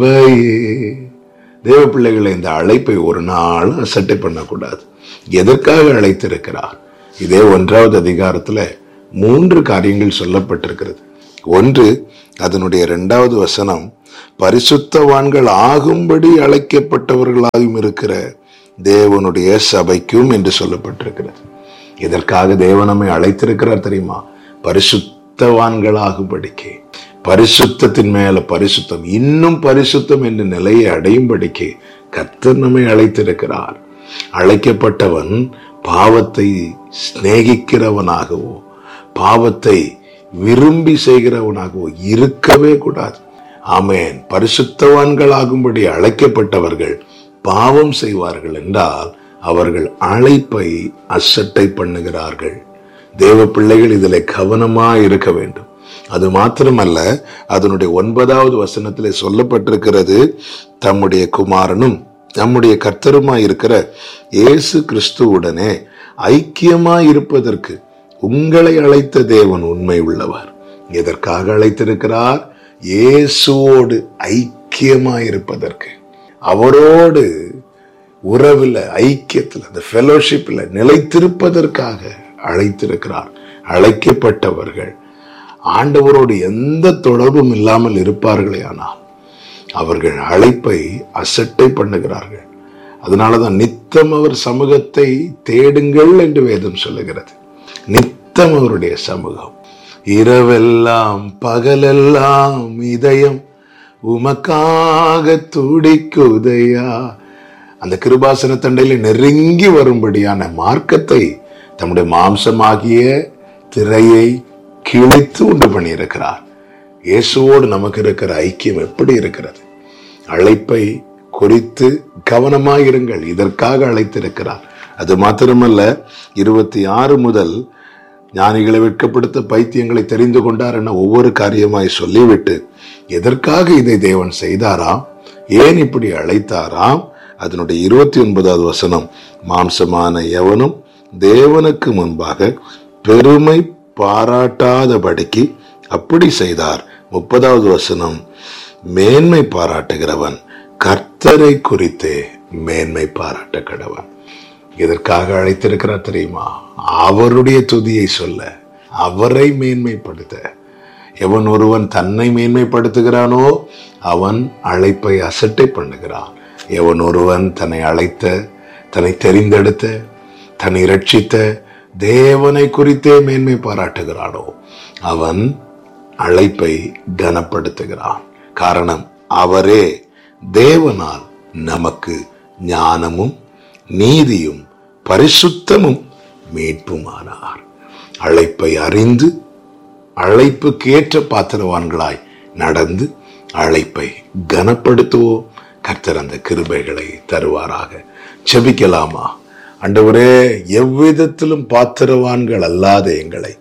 தேவ பிள்ளைகளை இந்த அழைப்பை ஒரு நாள் அசட்டை பண்ணக்கூடாது எதற்காக அழைத்திருக்கிறார் இதே ஒன்றாவது அதிகாரத்துல மூன்று காரியங்கள் சொல்லப்பட்டிருக்கிறது ஒன்று அதனுடைய இரண்டாவது வசனம் பரிசுத்தவான்கள் ஆகும்படி அழைக்கப்பட்டவர்களாகவும் இருக்கிற தேவனுடைய சபைக்கும் என்று சொல்லப்பட்டிருக்கிறது இதற்காக தேவன் நம்மை அழைத்திருக்கிறார் தெரியுமா பரிசுத்தவான்களாகும்படிக்கு பரிசுத்தத்தின் மேல பரிசுத்தம் இன்னும் பரிசுத்தம் என்ற நிலையை அடையும்படிக்கு கர்த்தர் நம்மை அழைத்திருக்கிறார் அழைக்கப்பட்டவன் பாவத்தை சிநேகிக்கிறவனாகவோ பாவத்தை விரும்பி செய்கிறவனாகவோ இருக்கவே கூடாது ஆமேன் பரிசுத்தவான்களாகும்படி அழைக்கப்பட்டவர்கள் பாவம் செய்வார்கள் என்றால் அவர்கள் அழைப்பை அசட்டை பண்ணுகிறார்கள் தேவ பிள்ளைகள் இதில் கவனமா இருக்க வேண்டும் அது மாத்திரமல்ல அதனுடைய ஒன்பதாவது வசனத்திலே சொல்லப்பட்டிருக்கிறது தம்முடைய குமாரனும் நம்முடைய கர்த்தருமாய் இருக்கிற இயேசு கிறிஸ்துவுடனே ஐக்கியமாய் இருப்பதற்கு உங்களை அழைத்த தேவன் உண்மை உள்ளவர் எதற்காக அழைத்திருக்கிறார் இயேசுவோடு ஐக்கியமாய் இருப்பதற்கு அவரோடு உறவில் ஐக்கியத்தில் அந்த ஃபெலோஷிப்பில் நிலைத்திருப்பதற்காக அழைத்திருக்கிறார் அழைக்கப்பட்டவர்கள் ஆண்டவரோடு எந்த தொடர்பும் இல்லாமல் இருப்பார்களே ஆனால் அவர்கள் அழைப்பை அசட்டை பண்ணுகிறார்கள் அதனாலதான் நித்தம் அவர் சமூகத்தை தேடுங்கள் என்று வேதம் சொல்லுகிறது நித்தம் அவருடைய சமூகம் இரவெல்லாம் பகலெல்லாம் இதயம் உமக்காக துடிக்குதையா அந்த கிருபாசன தண்டையில நெருங்கி வரும்படியான மார்க்கத்தை தம்முடைய மாம்சமாகிய திரையை கிழித்து உண்டு பண்ணியிருக்கிறார் இயேசுவோடு நமக்கு இருக்கிற ஐக்கியம் எப்படி இருக்கிறது அழைப்பை குறித்து கவனமாயிருங்கள் இதற்காக அழைத்திருக்கிறார் அது மாத்திரமல்ல இருபத்தி ஆறு முதல் ஞானிகளை வெட்கப்படுத்த பைத்தியங்களை தெரிந்து கொண்டார் என ஒவ்வொரு காரியமாய் சொல்லிவிட்டு எதற்காக இதை தேவன் செய்தாராம் ஏன் இப்படி அழைத்தாராம் அதனுடைய இருபத்தி ஒன்பதாவது வசனம் மாம்சமான எவனும் தேவனுக்கு முன்பாக பெருமை பாராட்டாதபடிக்கு அப்படி செய்தார் முப்பதாவது வசனம் மேன்மை பாராட்டுகிறவன் கர்த்தரை குறித்தே மேன்மை பாராட்ட கடவன் எதற்காக அழைத்திருக்கிறார் தெரியுமா அவருடைய துதியை சொல்ல அவரை மேன்மைப்படுத்த எவன் ஒருவன் தன்னை மேன்மைப்படுத்துகிறானோ அவன் அழைப்பை அசட்டை பண்ணுகிறான் எவன் ஒருவன் தன்னை அழைத்த தன்னை தெரிந்தெடுத்த தன்னை ரட்சித்த தேவனை குறித்தே மேன்மை பாராட்டுகிறானோ அவன் அழைப்பை கனப்படுத்துகிறான் காரணம் அவரே தேவனால் நமக்கு ஞானமும் நீதியும் பரிசுத்தமும் மீட்புமானார் அழைப்பை அறிந்து அழைப்புக்கேற்ற பாத்திரவான்களாய் நடந்து அழைப்பை கனப்படுத்துவோம் கர்த்தர் அந்த கிருபைகளை தருவாராக செபிக்கலாமா அண்டவரே எவ்விதத்திலும் பாத்திரவான்கள் அல்லாத எங்களை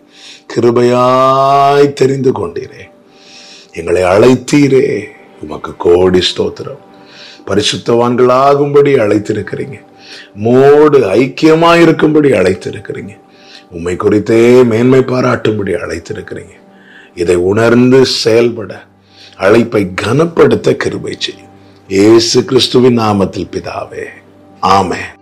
கிருபையாய் தெரிந்து கொண்டீரே எங்களை அழைத்தீரே உமக்கு கோடி ஸ்தோத்திரம் பரிசுத்தவான்களாகும்படி அழைத்திருக்கிறீங்க மோடு ஐக்கியமாயிருக்கும்படி அழைத்திருக்கிறீங்க உண்மை குறித்தே மேன்மை பாராட்டும்படி அழைத்திருக்கிறீங்க இதை உணர்ந்து செயல்பட அழைப்பை கனப்படுத்த கிருபை செய்யும் இயேசு கிறிஸ்துவின் நாமத்தில் பிதாவே ஆமென்